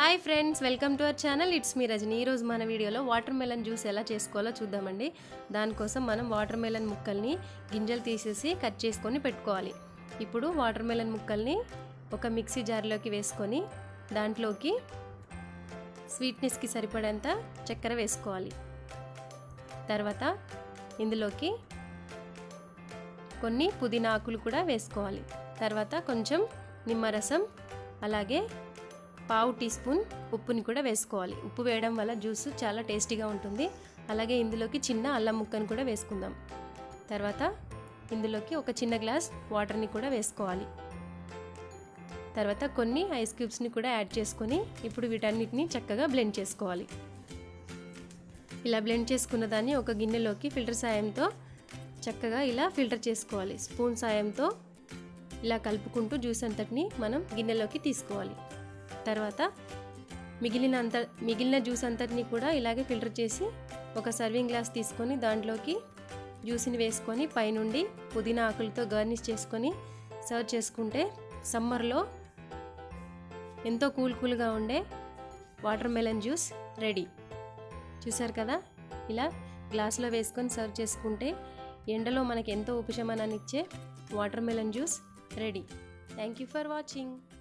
hi friends welcome to our channel it's me Rajani ఈరోజు మన వీడియోలో వాటర్ మెలన్ జ్యూస్ ఎలా చేసుకోవాలో చూద్దామండి దానికోసం మనం వాటర్ మెలన్ ముక్కల్ని గింజలు తీసేసి కట్ చేసుకొని పెట్టుకోవాలి ఇప్పుడు వాటర్ మెలన్ ముక్కల్ని ఒక మిక్సీ జార్లోకి వేసుకొని దాంట్లోకి స్వీట్నెస్కి సరిపడేంత చక్కెర వేసుకోవాలి తర్వాత ఇందులోకి కొన్ని పుదీనా ఆకులు కూడా వేసుకోవాలి తర్వాత కొంచెం నిమ్మరసం అలాగే పావు టీ స్పూన్ ఉప్పుని కూడా వేసుకోవాలి ఉప్పు వేయడం వల్ల జ్యూస్ చాలా టేస్టీగా ఉంటుంది అలాగే ఇందులోకి చిన్న అల్లం ముక్కను కూడా వేసుకుందాం తర్వాత ఇందులోకి ఒక చిన్న గ్లాస్ వాటర్ని కూడా వేసుకోవాలి తర్వాత కొన్ని ఐస్ క్యూబ్స్ని కూడా యాడ్ చేసుకొని ఇప్పుడు వీటన్నిటిని చక్కగా బ్లెండ్ చేసుకోవాలి ఇలా బ్లెండ్ చేసుకున్న దాన్ని ఒక గిన్నెలోకి ఫిల్టర్ సాయంతో చక్కగా ఇలా ఫిల్టర్ చేసుకోవాలి స్పూన్ సాయంతో ఇలా కలుపుకుంటూ జ్యూస్ అంతటిని మనం గిన్నెలోకి తీసుకోవాలి తర్వాత మిగిలిన అంత మిగిలిన జ్యూస్ అంతటిని కూడా ఇలాగే ఫిల్టర్ చేసి ఒక సర్వింగ్ గ్లాస్ తీసుకొని దాంట్లోకి జ్యూస్ని వేసుకొని పైనుండి పుదీనా ఆకులతో గార్నిష్ చేసుకొని సర్వ్ చేసుకుంటే సమ్మర్లో ఎంతో కూల్ కూల్గా ఉండే వాటర్ మెలన్ జ్యూస్ రెడీ చూసారు కదా ఇలా గ్లాస్లో వేసుకొని సర్వ్ చేసుకుంటే ఎండలో మనకి ఎంతో ఉపశమనాన్ని ఇచ్చే watermelon juice ready thank you for watching